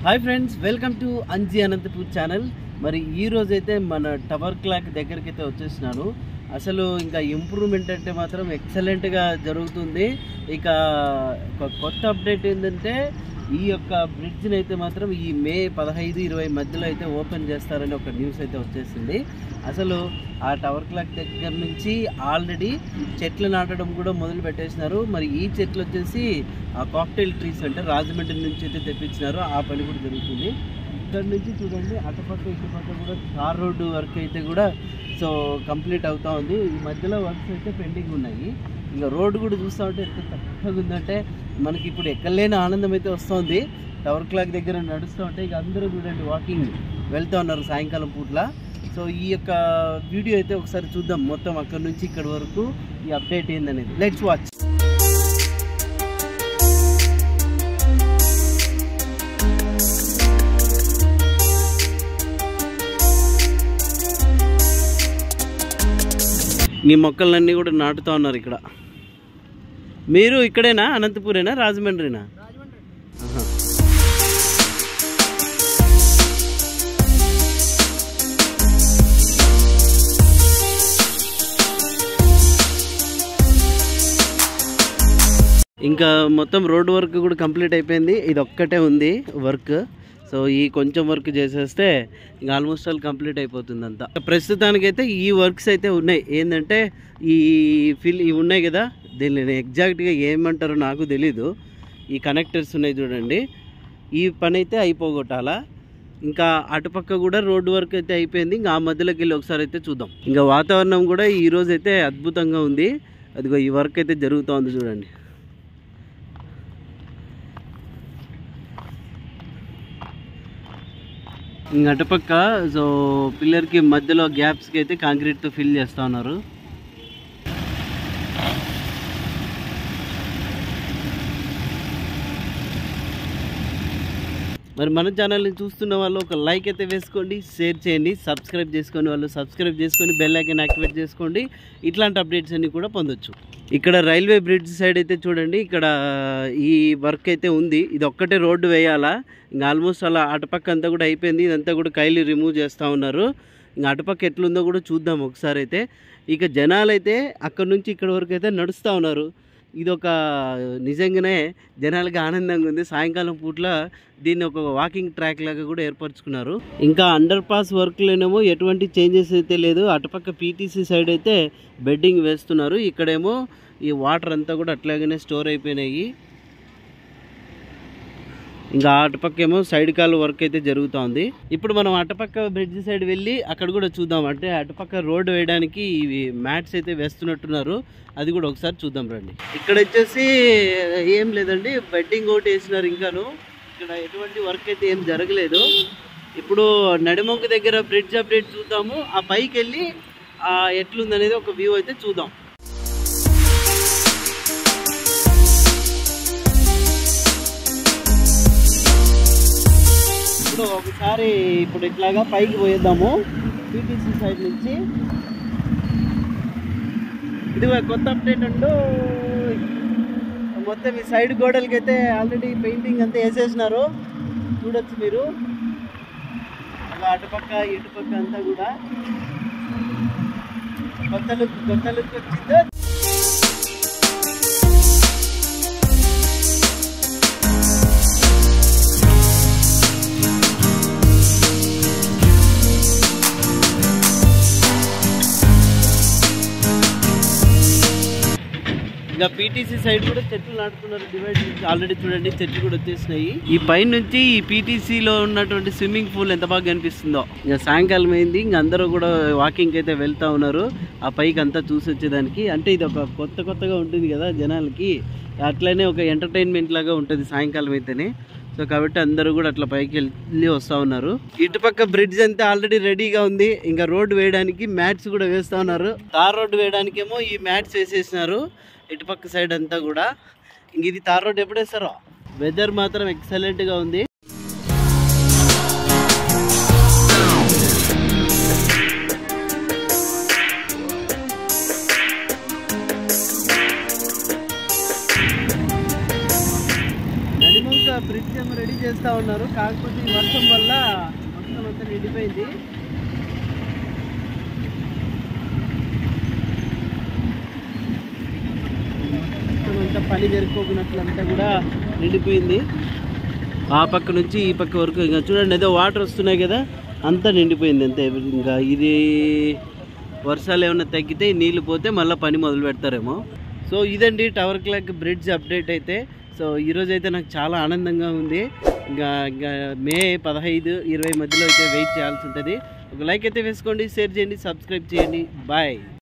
Hi friends welcome to Anji Anantapur channel మరి ఈ రోజు అయితే మన టవర్ క్లాక్ దగ్గరికి అయితే వచ్చేసినాను అసలు ఇంకా ఇంప్రూవ్మెంట్ అంటే మాత్రం ఎక్సలెంట్గా జరుగుతుంది ఇక ఒక కొత్త అప్డేట్ ఏంటంటే ఈ యొక్క బ్రిడ్జ్ని అయితే మాత్రం ఈ మే పదహైదు ఇరవై మధ్యలో అయితే ఓపెన్ చేస్తారని ఒక న్యూస్ అయితే వచ్చేసింది అసలు ఆ టవర్ క్లాక్ దగ్గర నుంచి ఆల్రెడీ చెట్లు నాటడం కూడా మొదలు పెట్టేసినారు మరి ఈ చెట్లు వచ్చేసి ఆ కాక్టైల్ ట్రీస్ అంటే రాజమండ్రి నుంచి అయితే తెప్పించినారు ఆ పని కూడా జరుగుతుంది ఇక్కడ నుంచి చూడండి అటుపక్క ఇటుపక్క కూడా తార్ రోడ్డు వర్క్ అయితే కూడా సో కంప్లీట్ అవుతా ఉంది ఈ మధ్యలో వర్క్స్ అయితే పెండింగ్ ఉన్నాయి ఇంకా రోడ్డు కూడా చూస్తూ ఉంటే ఎంత చక్కగా ఉందంటే మనకి ఇప్పుడు ఎక్కడలేని ఆనందం అయితే వస్తుంది టవర్ క్లాక్ దగ్గర నడుస్తూ ఉంటే ఇక అందరూ చూడండి వాకింగ్ వెళ్తూ ఉన్నారు సాయంకాలం పూట్ల సో ఈ యొక్క వీడియో అయితే ఒకసారి చూద్దాం మొత్తం అక్కడ నుంచి ఇక్కడ వరకు ఈ అప్డేట్ ఏందనేది లెట్స్ వాచ్ ఈ మొక్కలన్నీ కూడా నాటుతా ఉన్నారు ఇక్కడ మీరు ఇక్కడేనా అనంతపూరేనా రాజమండ్రినా ఆహా. ఇంకా మొత్తం రోడ్ వర్క్ కూడా కంప్లీట్ అయిపోయింది ఇది ఒక్కటే ఉంది వర్క్ సో ఈ కొంచెం వర్క్ చేసేస్తే ఇంకా ఆల్మోస్ట్ ఆల్ కంప్లీట్ అయిపోతుంది అంతా ప్రస్తుతానికైతే ఈ వర్క్స్ అయితే ఉన్నాయి ఏంటంటే ఈ ఫిల్ ఇవి ఉన్నాయి కదా దీన్ని ఎగ్జాక్ట్గా ఏమంటారో నాకు తెలీదు ఈ కనెక్టర్స్ ఉన్నాయి చూడండి ఈ పని అయితే అయిపోగొట్టాలా ఇంకా అటుపక్క కూడా రోడ్డు వర్క్ అయితే అయిపోయింది ఇంకా ఆ మధ్యలోకి వెళ్ళి ఒకసారి అయితే చూద్దాం ఇంకా వాతావరణం కూడా ఈ రోజు అయితే అద్భుతంగా ఉంది అదిగో ఈ వర్క్ అయితే జరుగుతోంది చూడండి ఇంక అటుపక్క సో పిల్లర్కి మధ్యలో గ్యాప్స్కి అయితే కాంక్రీట్తో ఫిల్ చేస్తూ ఉన్నారు మరి మన ఛానల్ని చూస్తున్న వాళ్ళు ఒక లైక్ అయితే వేసుకోండి షేర్ చేయండి సబ్స్క్రైబ్ చేసుకొని వాళ్ళు సబ్స్క్రైబ్ చేసుకొని బెల్ ఐకాన్ యాక్టివేట్ చేసుకోండి ఇట్లాంటి అప్డేట్స్ అన్ని కూడా పొందొచ్చు ఇక్కడ రైల్వే బ్రిడ్జ్ సైడ్ అయితే చూడండి ఇక్కడ ఈ వర్క్ అయితే ఉంది ఇది ఒక్కటే రోడ్డు వేయాలా ఇంకా ఆల్మోస్ట్ అలా అటుపక్క అంతా కూడా అయిపోయింది ఇదంతా కూడా కైలు రిమూవ్ చేస్తూ ఉన్నారు ఇంకా అటుపక్క ఎట్లుందో కూడా చూద్దాం ఒకసారి అయితే ఇక జనాలు అయితే అక్కడ నుంచి ఇక్కడ వరకు అయితే నడుస్తూ ఉన్నారు ఇది ఒక నిజంగానే జనాలకి ఆనందంగా ఉంది సాయంకాలం పూట్ల దీన్ని ఒక వాకింగ్ ట్రాక్ లాగా కూడా ఏర్పరచుకున్నారు ఇంకా అండర్ పాస్ వర్క్లోనేమో ఎటువంటి చేంజెస్ అయితే లేదు అటుపక్క పీటీసీ సైడ్ అయితే బెడ్డింగ్ వేస్తున్నారు ఇక్కడేమో ఈ వాటర్ అంతా కూడా అట్లాగనే స్టోర్ అయిపోయినాయి ఇంకా అటుపక్క ఏమో సైడ్ కాల్ వర్క్ అయితే జరుగుతూ ఉంది ఇప్పుడు మనం అటుపక్క బ్రిడ్జ్ సైడ్ వెళ్ళి అక్కడ కూడా చూద్దాం అంటే అటుపక్క రోడ్ వేయడానికి ఇవి మ్యాట్స్ అయితే వేస్తున్నట్టున్నారు అది కూడా ఒకసారి చూద్దాం రండి ఇక్కడ వచ్చేసి ఏం లేదండి బెడ్డింగ్ ఒకటి వేసినారు ఇంకాను ఇక్కడ ఎటువంటి వర్క్ అయితే ఏం జరగలేదు ఇప్పుడు నడిమొక్క దగ్గర బ్రిడ్జ్ అప్డేట్ చూద్దాము ఆ పైకి వెళ్ళి ఆ ఎట్లుందనేది ఒక వ్యూ అయితే చూద్దాం ఇప్పుడు ఒకసారి ఇప్పుడు ఇట్లాగా పైకి పోయేద్దాము పీటీసీ సైడ్ నుంచి ఇది ఒక కొత్త అప్డేట్ ఉండు మొత్తం ఈ సైడ్ గోడలకి అయితే ఆల్రెడీ పెయింటింగ్ అంతా వేసేసినారు చూడొచ్చు మీరు అలా అటుపక్క ఇటుపక్క అంతా కూడా కొత్త లుక్ కొత్త లుక్ వచ్చిందో ఇంకా పీటీసీ సైడ్ కూడా చెట్లు నాటుతున్నారు డివైడ్ ఆల్రెడీ చూడండి చెట్లు కూడా వచ్చేసినాయి ఈ పైన నుంచి ఈ పీటీసీలో ఉన్నటువంటి స్విమ్మింగ్ పూల్ ఎంత బాగా కనిపిస్తుందో ఇంకా సాయంకాలం అయింది ఇంకా అందరూ కూడా వాకింగ్ అయితే వెళ్తా ఉన్నారు ఆ పైకి అంతా చూసి వచ్చేదానికి అంటే ఇది ఒక కొత్త కొత్తగా ఉంటుంది కదా జనాలకి అట్లనే ఒక ఎంటర్టైన్మెంట్ లాగా ఉంటుంది సాయంకాలం అయితేనే సో కాబట్టి అందరూ కూడా అట్లా పైకి వెళ్ళి వస్తూ ఉన్నారు ఇటుపక్క బ్రిడ్జ్ అంతా ఆల్రెడీ రెడీగా ఉంది ఇంకా రోడ్డు వేయడానికి మ్యాట్స్ కూడా వేస్తూ ఉన్నారు తార్ రోడ్డు వేయడానికేమో ఈ మ్యాట్స్ వేసేసినారు ఇటుపక్క సైడ్ అంతా కూడా ఇంక ఇది తార్ రోడ్ ఎప్పుడు వేస్తారో వెదర్ మాత్రం ఎక్సలెంట్గా ఉంది బ్రిడ్జ్ ఏమో రెడీ చేస్తూ ఉన్నారు కాకపోతే ఈ వర్షం వల్ల మొత్తం అంతా నిండిపోయింది మొత్తం అంతా పని జరుపుకోకున్నట్లంతా కూడా నిండిపోయింది ఆ పక్క నుంచి ఈ పక్క వరకు ఇంకా చూడండి ఏదో వాటర్ వస్తున్నాయి కదా అంతా నిండిపోయింది అంతే ఇంకా ఇది వర్షాలు ఏమైనా తగ్గితే ఈ నీళ్ళు పోతే మళ్ళీ పని మొదలు పెడతారేమో సో ఇదండి టవర్ క్లాక్ బ్రిడ్జ్ అప్డేట్ అయితే సో ఈరోజు అయితే నాకు చాలా ఆనందంగా ఉంది ఇంకా ఇంకా మే పదహైదు ఇరవై మధ్యలో అయితే వెయిట్ చేయాల్సి ఉంటుంది ఒక లైక్ అయితే వేసుకోండి షేర్ చేయండి సబ్స్క్రైబ్ చేయండి బాయ్